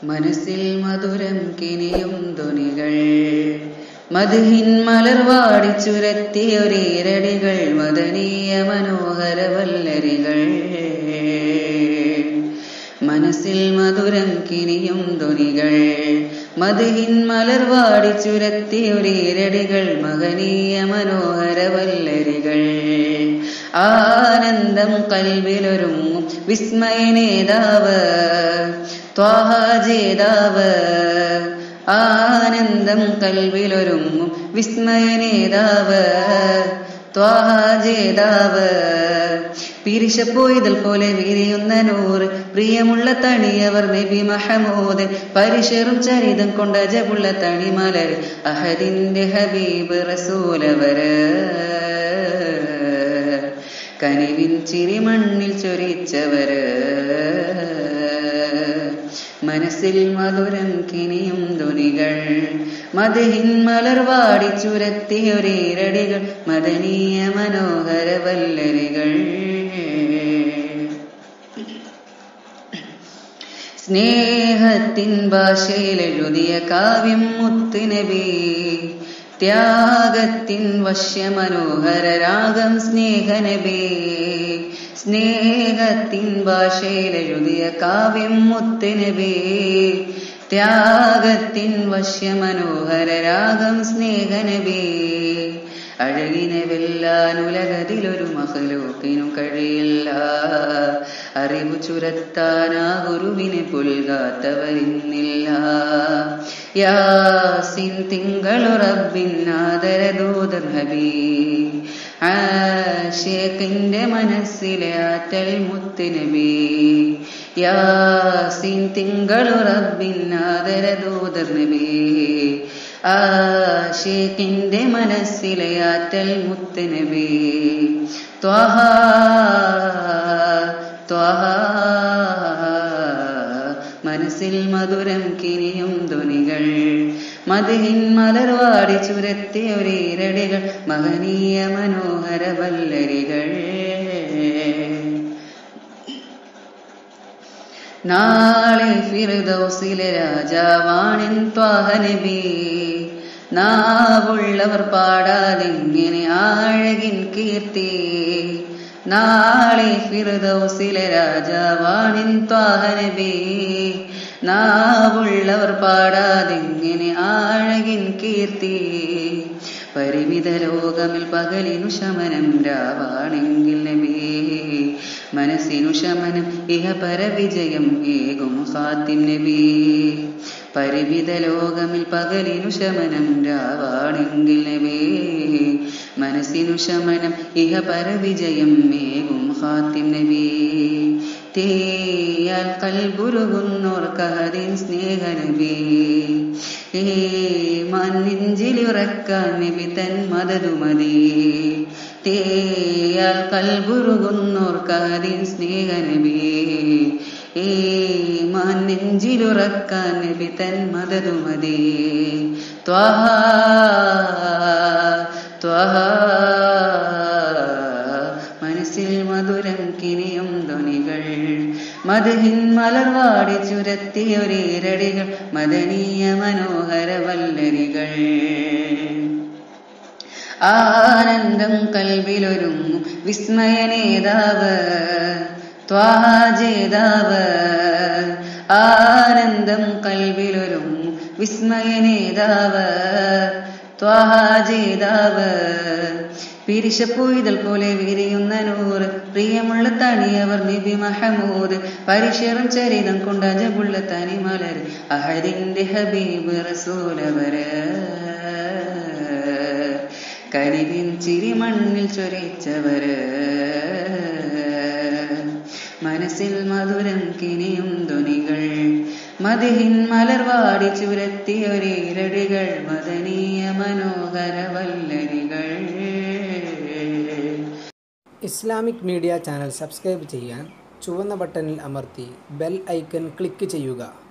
മനസ്സിൽ മധുരം കിനിയും ധ്വനികൾ മധുഹിൻ മലർവാടി ചുരത്തിയൊരീരടികൾ മദനീയ മനോഹര വല്ലരികൾ മനസ്സിൽ മധുരം കിനിയും ധ്വനികൾ മധുഹിൻ മലർവാടി ചുരത്തിയൊരീരടികൾ മഹനീയ മനോഹര വല്ലരികൾ ആനന്ദം കൽവിലൊരുങ്ങും വിസ്മയനേതാവ് ത്വാഹ ജേതാവ് ആനന്ദം കൽവിലൊരുങ്ങും വിസ്മയനേതാവ് ത്വാഹ ജേതാവ് പിരിശപ്പോയതൽ പോലെ വിരിയുന്ന നൂറ് പ്രിയമുള്ള തണിയവർ നബി മഹമൂദ് പരിശറും ചരിതം കൊണ്ട ജപുള്ള തണിമലർ അഹദിന്റെ ഹബീബ് റസൂലവര് കനിവിൻ ചിരി മണ്ണിൽ ചൊരിച്ചവര് മനസ്സിൽ മധുരം കിനിയും ധ്വനികൾ മധുഹിൻ മലർവാടി ചുരത്തിയൊരീരടികൾ മദനീയ മനോഹര വല്ലരികൾ സ്നേഹത്തിൻ ഭാഷയിൽ എഴുതിയ കാവ്യം മുത്തുനബി ത്യാഗത്തിൻ വശ്യമനോഹര രാഗം സ്നേഹനബി സ്നേഹത്തിൻ ഭാഷയിൽ എഴുതിയ കാവ്യം മുത്തുനബി ത്യാഗത്തിൻ വശ്യമനോഹര രാഗം സ്നേഹനബി അഴകിനെ വെല്ലാൻ ഉലകതിലൊരു മഹലൂക്കിനു കഴിയില്ല അറിവ് ചുരത്താൻ ആ ഗുരുവിനെ പുൽകാത്തവരിന്നില്ല യാസിൻ തിങ്കളു റബ്ബിൻ ആദരദൂതർ ഹബീ ആശേഖിന്റെ മനസ്സിലെ ആറ്റൽ മുത്തുനബി യാസിൻ തിങ്കളു റബ്ബിൻ ആദരദൂതർ നബി ആശേഖിന്റെ മനസ്സിലെ ആറ്റൽ മുത്തുനബി ത്വഹ ത്വഹ മനസ്സിൽ മധുരം കിനിയും ധ്വനികൾ മതിഹിൻ മലർവാടി ചുരത്തിയ ഒരീരടികൾ മഹനീയ മനോഹര വല്ലരികൾ നാളെ ഫിർദൗസിലെ രാജാവാണിൻ ത്വാഹനബി നാവുള്ളവർ പാടാതിങ്ങനെ ആഴകിൻ കീർത്തി നാളെ ഫിർദൗസിലെ രാജാവാണിൻ ത്വാഹനബി നാവുള്ളവർ പാടാതിങ്ങനെ ആഴകിൻ കീർത്തി പരിമിത ലോകമിൽ പകലിനു ശമനം രാവാണെങ്കിൽ നബി മനസ്സിനു ശമനം ഇഹ പരവിജയം ഏകും ഹാത്തിം നബി പരിമിത ലോകമിൽ പകലിനു ശമനം രാവാണെങ്കിൽ നബി മനസ്സിനു ശമനം ഇഹ പരവിജയം ഏകും ഹാത്തിം നബി തേയാൽ കൽബുരുകുന്നോർ കഹദിൻ സ്നേഹനബി ഏ മന്നിഞ്ചിലുറക്കാൻ നബി തൻ മതതുമതി തേയാൽ കൽബുരുകുന്നോർ കഹദിൻ സ്നേഹനബി ഏ മന്നിഞ്ചിലുറക്കാൻ നബി തൻ മതതുമതി ത്വഹ ത്വഹ മനസ്സിൽ മധുരം കിനിയും ധ്വനികൾ മധുഹിൻ മലർവാടി ചുരത്തിയൊരീരടികൾ മദനീയ മനോഹര വല്ലരികൾ ആനന്ദം കൽവിലൊരുങ്ങും വിസ്മയനേതാവ് ത്വാജേതാവ് ആനന്ദം കൽവിലൊരുങ്ങും വിസ്മയനേതാവ് ത്വാജേതാവ് പിരിശപ്പൂയിതൽ പോലെ വിരിയുന്ന നൂറ് പ്രിയമുള്ള തണിയവർ നബി മഹമൂദ് പരിശറും ചരിതം കൊണ്ട ജബുള്ള തനിമലർ അഹദിന്റെ ഹബീബ് റസൂലവര് കരിവിൻ ചിരി മണ്ണിൽ ചൊരിച്ചവര് മനസ്സിൽ മധുരം കിനിയും ധ്വനികൾ മതിഹിൻ മലർവാടി ചുരത്തിയൊരീരടികൾ മദനീയ മനോഹര വല്ലരികൾ ഇസ്ലാമിക് മീഡിയ ചാനൽ സബ്സ്ക്രൈബ് ചെയ്യാൻ ചുവന്ന ബട്ടണിൽ അമർത്തി ബെൽ ഐക്കൺ ക്ലിക്ക് ചെയ്യുക